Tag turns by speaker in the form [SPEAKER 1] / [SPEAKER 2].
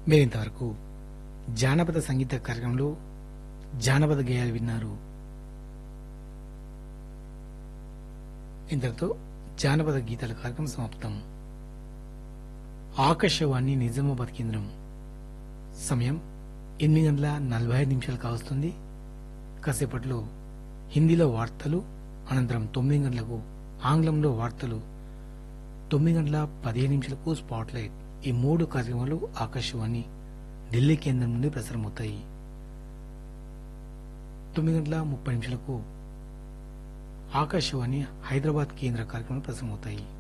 [SPEAKER 1] మీరింతవరకు జానపద సంగీత కార్యక్రమంలో జానపద గేయాలు విన్నారు ఇంతటితో జానపద గీతాల కార్యక్రమం సమాప్తం ఆకాశవాణి నిజామాబాద్ కేంద్రం సమయం ఎనిమిది గంటల నలభై ఐదు నిమిషాలు కావస్తుంది కాసేపట్లో హిందీలో వార్తలు అనంతరం తొమ్మిది గంటలకు ఆంగ్లంలో వార్తలు తొమ్మిది గంటల పదిహేను నిమిషాలకు స్పాట్ లైట్ ఈ మూడు కార్యక్రమాలు ఆకాశవాణి ఢిల్లీ కేంద్రం నుండి ప్రసారమవుతాయి తొమ్మిది గంటల ముప్పై నిమిషాలకు ఆకాశవాణి హైదరాబాద్ కేంద్ర కార్యక్రమాలు ప్రసారమవుతాయి